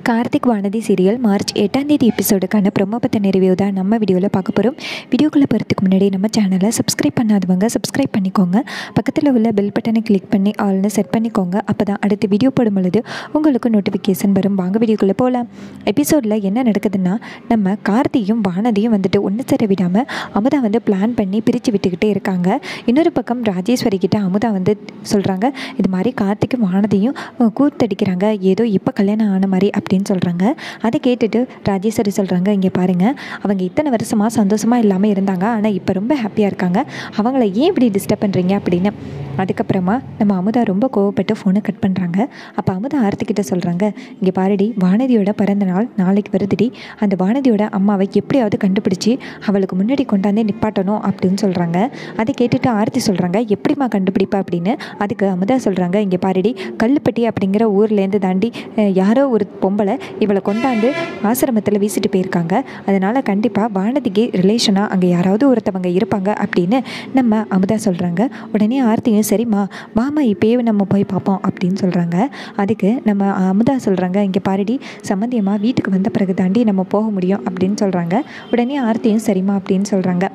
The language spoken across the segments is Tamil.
கார்த்திக் வானதி சீரியல் மார்ச் எட்டாம் தேதி எபிசோடுக்கான ப்ரொமோ பற்றி நிறைவு தான் நம்ம வீடியோவில் பார்க்க போகிறோம் வீடியோக்குள்ளே போகிறதுக்கு முன்னாடி நம்ம சேனலை சப்ஸ்கிரைப் பண்ணாதவங்க சப்ஸ்கிரைப் பண்ணிக்கோங்க பக்கத்தில் உள்ள பெல் பட்டனை கிளிக் பண்ணி ஆல்னு செட் பண்ணிக்கோங்க அப்போ தான் அடுத்த வீடியோ போடும் பொழுது உங்களுக்கு நோட்டிஃபிகேஷன் வரும் வாங்க வீடியோக்குள்ளே போகலாம் எபிசோடில் என்ன நடக்குதுன்னா நம்ம கார்த்தியும் வானதியும் வந்துட்டு ஒன்று சேர விடாமல் அமுதா வந்து பிளான் பண்ணி பிரித்து விட்டுக்கிட்டே இருக்காங்க இன்னொரு பக்கம் ராஜேஸ்வரி கிட்ட அமுதா வந்து சொல்கிறாங்க இது மாதிரி கார்த்திக்கும் வானதியும் அஹ், கூத்தடிக்கிறாங்க ஏதோ இப்போ கல்யாணம் ஆன மாதிரி அப்படின்னு சொல்கிறாங்க அதை கேட்டுட்டு ராஜேஸ்வரி சொல்கிறாங்க இங்கே பாருங்கள் அவங்க இத்தனை வருஷமாக சந்தோஷமாக இல்லாமல் இருந்தாங்க ஆனால் இப்போ ரொம்ப ஹாப்பியாக இருக்காங்க அவங்கள ஏன் இப்படி டிஸ்டர்ப் பண்ணுறீங்க அப்படின்னு அதுக்கப்புறமா நம்ம அமுதா ரொம்ப கோவப்பட்டு ஃபோனை கட் பண்ணுறாங்க அப்போ அமுதா ஆர்த்திக்கிட்ட சொல்கிறாங்க இங்கே பாருடி வானதியோட பிறந்த நாள் நாளைக்கு வருதுடி அந்த வானதியோட அம்மாவை எப்படியாவது கண்டுபிடிச்சி அவளுக்கு முன்னாடி கொண்டாந்தே நிப்பாட்டணும் அப்படின்னு சொல்கிறாங்க அதை கேட்டுட்டு ஆர்த்தி சொல்கிறாங்க எப்படிம்மா கண்டுபிடிப்பா அப்படின்னு அதுக்கு அமுதா சொல்கிறாங்க இங்கே பாருடி கல்லுப்பட்டி அப்படிங்கிற ஊர்லேருந்து தாண்டி அஹ், யாரோ ஒரு பொம்பளை இவளை கொண்டாந்து ஆசிரமத்தில் வீசிட்டு போயிருக்காங்க அதனால் கண்டிப்பாக வானதிக்கு ரிலேஷனாக அங்கே யாராவது ஒருத்தவங்க இருப்பாங்க அப்படின்னு நம்ம அமுதா சொல்கிறாங்க உடனே ஆர்த்தியும் சரிம்மா வாமா இப்போயே நம்ம போய் பார்ப்போம் அப்படின்னு சொல்கிறாங்க அதுக்கு நம்ம அமுதா சொல்கிறாங்க இங்கே பாருடி சம்மந்தியம்மா வீட்டுக்கு வந்த பிறகு தாண்டி நம்ம போக முடியும் அப்படின்னு சொல்கிறாங்க உடனே ஆர்த்தியும் சரிம்மா அப்படின்னு சொல்கிறாங்க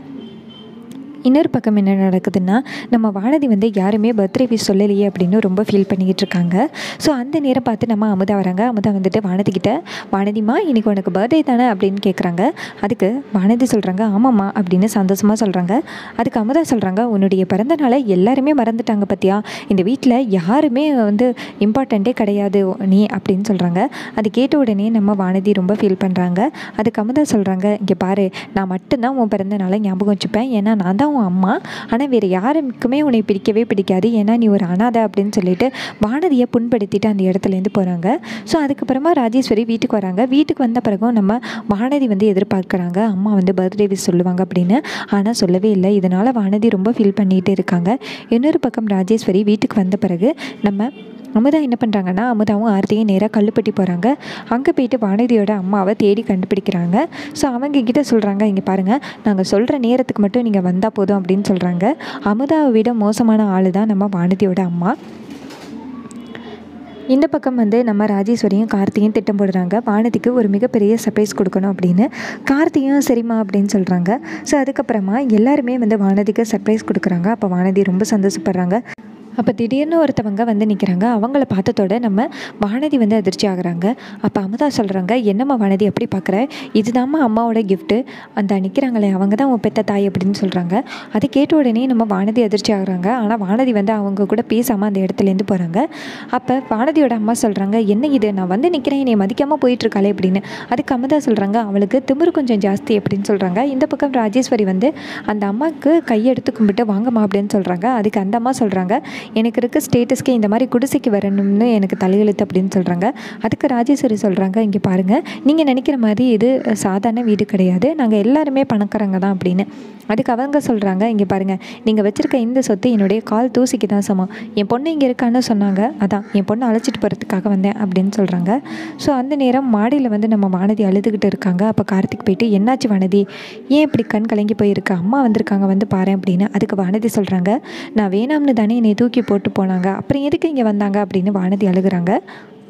இன்னொரு பக்கம் என்ன நடக்குதுன்னா நம்ம வானதி வந்து யாருமே பர்த்டே விஷ் சொல்லலையே அப்படின்னு ரொம்ப ஃபீல் பண்ணிக்கிட்டு இருக்காங்க ஸோ அந்த நேரம் பார்த்து நம்ம அமுதா வராங்க அமுதா வந்துட்டு வானதி கிட்ட வானதிமா இன்னைக்கு உனக்கு பர்த்டே தானே அப்படின்னு கேட்குறாங்க அதுக்கு வானதி சொல்கிறாங்க ஆமாம்மா அப்படின்னு சந்தோஷமாக சொல்கிறாங்க அதுக்கு அமுதா சொல்கிறாங்க உன்னுடைய பிறந்த நாளை எல்லாருமே மறந்துட்டாங்க பத்தியா இந்த வீட்டில் யாருமே வந்து இம்பார்ட்டண்ட்டே கிடையாது நீ அப்படின்னு சொல்கிறாங்க அது கேட்ட உடனே நம்ம வானதி ரொம்ப ஃபீல் பண்ணுறாங்க அதுக்கு அமுதா சொல்கிறாங்க இங்கே பாரு நான் மட்டும்தான் உன் பிறந்த நாளை ஞாபகம் வச்சுப்பேன் ஏன்னா நான் தான் உன் அம்மா ஆனால் வேறு யாருக்குமே உன்னை பிடிக்கவே பிடிக்காது ஏன்னா நீ ஒரு அனாதை அப்படின்னு சொல்லிட்டு வானதியை புண்படுத்திட்டு அந்த இடத்துலேருந்து போகிறாங்க ஸோ அதுக்கப்புறமா ராஜேஸ்வரி வீட்டுக்கு வராங்க வீட்டுக்கு வந்த பிறகும் நம்ம வானதி வந்து எதிர்பார்க்குறாங்க அம்மா வந்து பர்த்டே விஷ் சொல்லுவாங்க அப்படின்னு ஆனால் சொல்லவே இல்லை இதனால் வானதி ரொம்ப ஃபீல் பண்ணிகிட்டு இருக்காங்க இன்னொரு பக்கம் ராஜேஸ்வரி வீட்டுக்கு வந்த பிறகு நம்ம அமுதா என்ன பண்ணுறாங்கன்னா அமுதாவும் ஆர்த்தியும் நேராக கல்லுப்பட்டி போகிறாங்க அங்கே போயிட்டு வானதியோட அம்மாவை தேடி கண்டுபிடிக்கிறாங்க ஸோ அவங்க கிட்ட சொல்கிறாங்க இங்கே பாருங்கள் நாங்கள் சொல்கிற நேரத்துக்கு மட்டும் நீங்கள் வந்தால் போதும் அப்படின்னு சொல்கிறாங்க அமுதாவை விட மோசமான ஆள் தான் நம்ம வானதியோட அம்மா இந்த பக்கம் வந்து நம்ம ராஜேஸ்வரியும் கார்த்தியும் திட்டம் போடுறாங்க வானதிக்கு ஒரு மிகப்பெரிய சர்ப்ரைஸ் கொடுக்கணும் அப்படின்னு கார்த்தியும் சரிம்மா அப்படின்னு சொல்கிறாங்க ஸோ அதுக்கப்புறமா எல்லாருமே வந்து வானதிக்கு சர்ப்ரைஸ் கொடுக்குறாங்க அப்போ வானதி ரொம்ப சந்தோஷப்படுறாங்க அப்போ திடீர்னு ஒருத்தவங்க வந்து நிற்கிறாங்க அவங்கள பார்த்ததோட நம்ம வானதி வந்து அதிர்ச்சி ஆகுறாங்க அப்போ அமுதா சொல்கிறாங்க என்னம்மா வானதி எப்படி பார்க்குற இதுதாம்மா அம்மாவோட கிஃப்ட்டு அந்த நிற்கிறாங்களே அவங்க தான் உன் பெத்த தாய் அப்படின்னு சொல்கிறாங்க அதை கேட்ட உடனே நம்ம வானதி அதிர்ச்சி ஆகுறாங்க ஆனால் வானதி வந்து அவங்க கூட பேசாமல் அந்த இடத்துலேருந்து போகிறாங்க அப்போ வானதியோட அம்மா சொல்கிறாங்க என்ன இது நான் வந்து நிற்கிறேன் என்னை மதிக்காமல் போயிட்டுருக்காளே அப்படின்னு அதுக்கு அமுதா சொல்கிறாங்க அவளுக்கு திமிரு கொஞ்சம் ஜாஸ்தி அப்படின்னு சொல்கிறாங்க இந்த பக்கம் ராஜேஸ்வரி வந்து அந்த அம்மாவுக்கு கையெடுத்து கும்பிட்டு வாங்கம்மா அப்படின்னு சொல்கிறாங்க அதுக்கு அந்த அம்மா சொல்கிறாங்க எனக்கு இருக்க ஸ்டேட்டஸ்க்கு இந்த மாதிரி குடிசைக்கு வரணும்னு எனக்கு தலையெழுத்து அப்படின்னு சொல்கிறாங்க அதுக்கு ராஜேஸ்வரி சொல்கிறாங்க இங்கே பாருங்கள் நீங்கள் நினைக்கிற மாதிரி இது சாதாரண வீடு கிடையாது நாங்கள் எல்லாருமே பணக்காரங்க தான் அப்படின்னு அதுக்கு அவங்க சொல்கிறாங்க இங்கே பாருங்கள் நீங்கள் வச்சுருக்க இந்த சொத்து என்னுடைய கால் தூசிக்கு தான் சமம் என் பொண்ணு இங்கே இருக்கான்னு சொன்னாங்க அதான் என் பொண்ணை அழைச்சிட்டு போகிறதுக்காக வந்தேன் அப்படின்னு சொல்கிறாங்க ஸோ அந்த நேரம் மாடியில் வந்து நம்ம வானதி அழுதுகிட்டு இருக்காங்க அப்போ கார்த்திக் போயிட்டு என்னாச்சு வானதி ஏன் இப்படி கண் கலங்கி போயிருக்கு அம்மா வந்திருக்காங்க வந்து பாரு அப்படின்னு அதுக்கு வானதி சொல்கிறாங்க நான் வேணாம்னு தானே என்னை தூக்கி போட்டு போனாங்க அப்புறம் எதுக்கு இங்கே வந்தாங்க அப்படின்னு வானதி அழுகுறாங்க